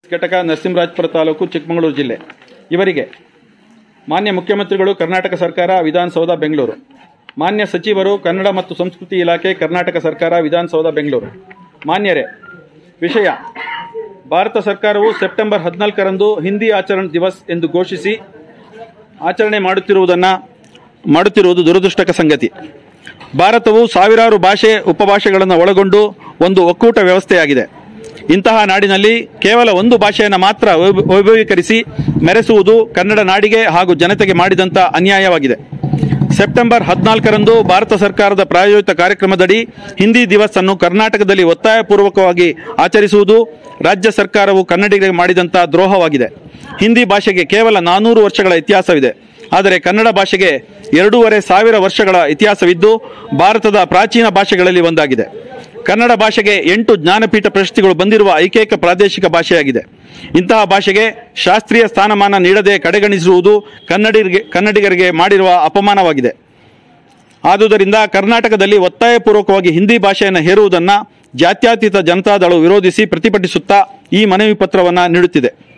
ಘಟಕ ನರಸಿಂಹರಾಜಪುರ ತಾಲೂಕು ಚಿಕ್ಕಮಗಳೂರು ಜಿಲ್ಲೆ ಇವರಿಗೆ ಮಾನ್ಯ ಮುಖ್ಯಮಂತ್ರಿಗಳು ಕರ್ನಾಟಕ ಸರ್ಕಾರ ವಿಧಾನಸೌಧ ಬೆಂಗಳೂರು ಮಾನ್ಯ ಸಚಿವರು ಕನ್ನಡ ಮತ್ತು ಸಂಸ್ಕೃತಿ ಇಲಾಖೆ ಕರ್ನಾಟಕ ಸರ್ಕಾರ ವಿಧಾನಸೌಧ ಬೆಂಗಳೂರು ಮಾನ್ಯರೇ ವಿಷಯ ಭಾರತ ಸರ್ಕಾರವು ಸೆಪ್ಟೆಂಬರ್ ಹದಿನಾಲ್ಕರಂದು ಹಿಂದಿ ಆಚರಣೆ ದಿವಸ್ ಎಂದು ಘೋಷಿಸಿ ಆಚರಣೆ ಮಾಡುತ್ತಿರುವುದನ್ನು ಮಾಡುತ್ತಿರುವುದು ದುರದೃಷ್ಟಕ ಸಂಗತಿ ಭಾರತವು ಸಾವಿರಾರು ಭಾಷೆ ಉಪಭಾಷೆಗಳನ್ನು ಒಳಗೊಂಡು ಒಂದು ಒಕ್ಕೂಟ ವ್ಯವಸ್ಥೆಯಾಗಿದೆ ಇಂತಹ ನಾಡಿನಲ್ಲಿ ಕೇವಲ ಒಂದು ಭಾಷೆಯನ್ನು ಮಾತ್ರ ವೈಭ- ವೈಭವೀಕರಿಸಿ ಮೆರೆಸುವುದು ಕನ್ನಡ ನಾಡಿಗೆ ಹಾಗೂ ಜನತೆಗೆ ಮಾಡಿದಂಥ ಅನ್ಯಾಯವಾಗಿದೆ ಸೆಪ್ಟೆಂಬರ್ ಹದಿನಾಲ್ಕರಂದು ಭಾರತ ಸರ್ಕಾರದ ಪ್ರಾಯೋಜಿತ ಕಾರ್ಯಕ್ರಮದಡಿ ಹಿಂದಿ ದಿವಸ್ ಅನ್ನು ಕರ್ನಾಟಕದಲ್ಲಿ ಒತ್ತಾಯಪೂರ್ವಕವಾಗಿ ಆಚರಿಸುವುದು ರಾಜ್ಯ ಸರ್ಕಾರವು ಕನ್ನಡಿಗರಿಗೆ ಮಾಡಿದಂಥ ದ್ರೋಹವಾಗಿದೆ ಹಿಂದಿ ಭಾಷೆಗೆ ಕೇವಲ ನಾನೂರು ವರ್ಷಗಳ ಇತಿಹಾಸವಿದೆ ಆದರೆ ಕನ್ನಡ ಭಾಷೆಗೆ ಎರಡೂವರೆ ಸಾವಿರ ವರ್ಷಗಳ ಇತಿಹಾಸವಿದ್ದು ಭಾರತದ ಪ್ರಾಚೀನ ಭಾಷೆಗಳಲ್ಲಿ ಒಂದಾಗಿದೆ ಕನ್ನಡ ಭಾಷೆಗೆ ಎಂಟು ಜ್ಞಾನಪೀಠ ಪ್ರಶಸ್ತಿಗಳು ಬಂದಿರುವ ಏಕೈಕ ಪ್ರಾದೇಶಿಕ ಭಾಷೆಯಾಗಿದೆ ಇಂತಹ ಭಾಷೆಗೆ ಶಾಸ್ತ್ರೀಯ ಸ್ಥಾನಮಾನ ನೀಡದೆ ಕಡೆಗಣಿಸಿರುವುದು ಕನ್ನಡಿಗರಿಗೆ ಕನ್ನಡಿಗರಿಗೆ ಮಾಡಿರುವ ಅಪಮಾನವಾಗಿದೆ ಆದುದರಿಂದ ಕರ್ನಾಟಕದಲ್ಲಿ ಒತ್ತಾಯಪೂರ್ವಕವಾಗಿ ಹಿಂದಿ ಭಾಷೆಯನ್ನು ಹೇರುವುದನ್ನು ಜಾತ್ಯತೀತ ಜನತಾದಳು ವಿರೋಧಿಸಿ ಪ್ರತಿಭಟಿಸುತ್ತಾ ಈ ಮನವಿ ಪತ್ರವನ್ನು ನೀಡುತ್ತಿದೆ